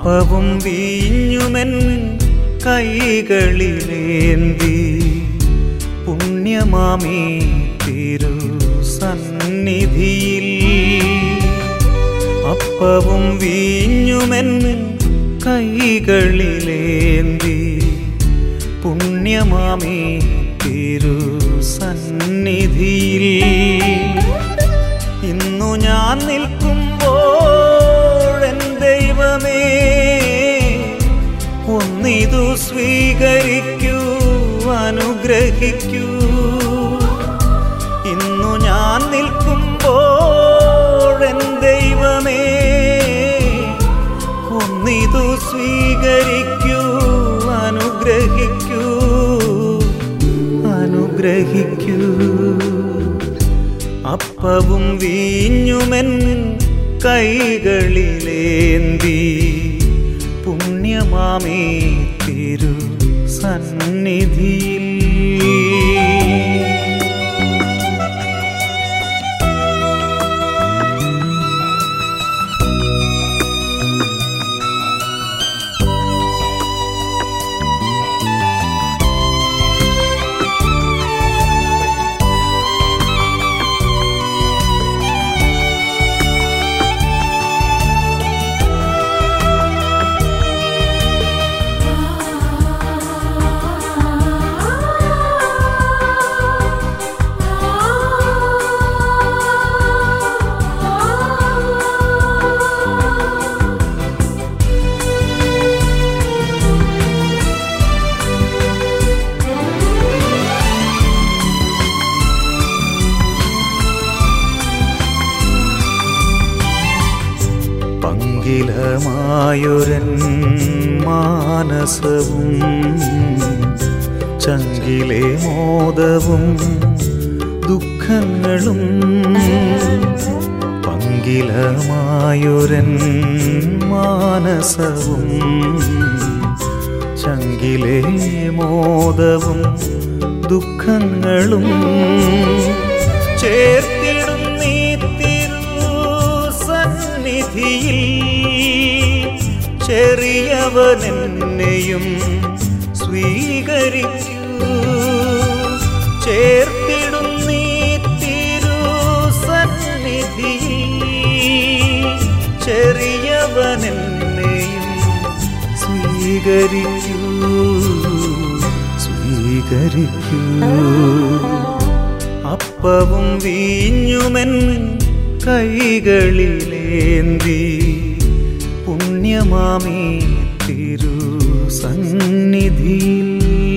അപ്പവും വീഞ്ഞുമെൻ കൈകളിലേന്തി പുണ്യമാമി തിരു സന്നിധിയിൽ അപ്പവും വീഞ്ഞുമെൻ കൈകളിലേന്തി പുണ്യമാമി തിരു സന്നിധിയിൽ ഇന്നു ഞാൻ നിൽക്കുമ്പോഴെൻ ദൈവമേ ഒന്നിതു സ്വീകരിക്കൂ അനുഗ്രഹിക്കൂ ഇന്നു ഞാൻ നിൽക്കുമ്പോഴെൻ ദൈവമേ ഒന്നിതു സ്വീകരിക്കൂ അനുഗ്രഹിക്കൂ അനുഗ്രഹിക്കൂ അപ്പവും വീഞ്ഞുമെൻ കൈകളിലേന്തി പുണ്യമാമേ തിരു സന്നിധിയിൽ പങ്കിലമായൊരൻ മാനസവും ചങ്കിലെ മോദവും ദുഃഖങ്ങളും പങ്കിലമായൊരൻ മാനസവും ചങ്കിലെ മോദവും ദുഃഖങ്ങളും ചേർത്തിടും നീ തിരു സന്നിധിയിൽ ചെറിയവനെന്നെയും സ്വീകരിക്കൂ ചേർത്തിടും നീ തിരു സന്നിധിയിൽ ചെറിയവനെന്നെയും സ്വീകരിക്കൂ സ്വീകരിക്കൂ അപ്പവും വീഞ്ഞുമെൻ കൈകളിലേന്തി പുണ്യമാമി തിരു സന്നിധിയിൽ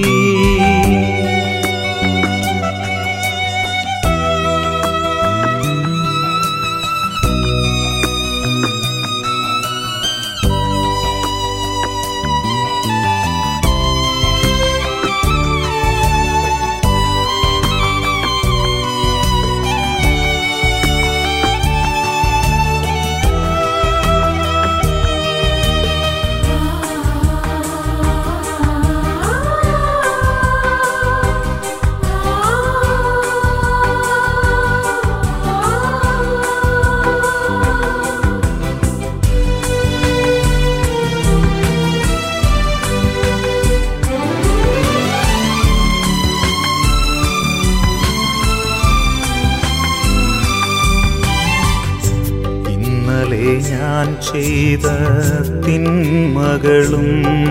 ഇന്നലെ ഞാൻ ചെയ്ത തിന്മകളും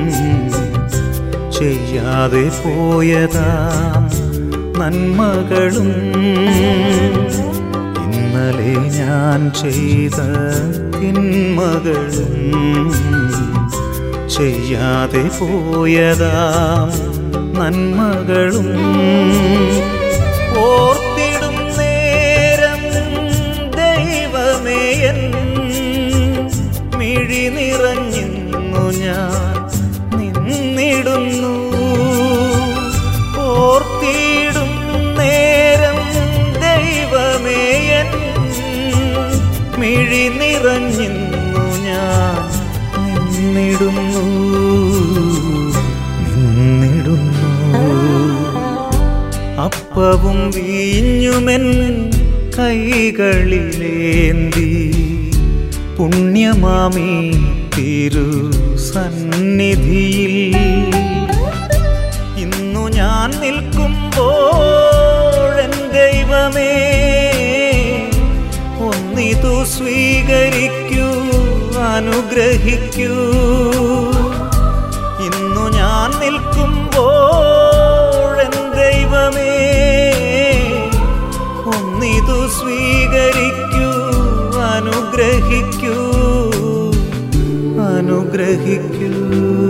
ചെയ്യാതെ പോയതാം നന്മകളും ഇന്നലെ ഞാൻ ചെയ്ത തിന്മകളും ചെയ്യാതെ പോയതാം നന്മകളും ഓർത്തിടും നേരം ദൈവമേ എൻ മിഴി നിറഞ്ഞിന്നു ഞാൻ നിന്നിടുന്നു ഓർത്തിടും നേരം ദൈവമേ എൻ മിഴി നിറഞ്ഞിന്നു ഞാൻ നിന്നിടുന്നു നിന്നിടുന്നു അപ്പവും വീഞ്ഞുമെൻ കൈകളിലേന്തി പുണ്യമാമി തിരു സന്നിധിയിൽ ഇന്നു ഞാൻ നിൽക്കുമ്പോൾ എൻ ദൈവമേ ഒന്നിതു സ്വീകരിക്കൂ അനുഗ്രഹിക്കൂ ഇന്നു ഞാൻ നിൽക്കുമ്പോൾ എൻ ദൈവമേ ഒന്നിതു സ്വീകരിക്കൂ അനുഗ്രഹിക്കൂ അനുഗ്രഹിക്കൂ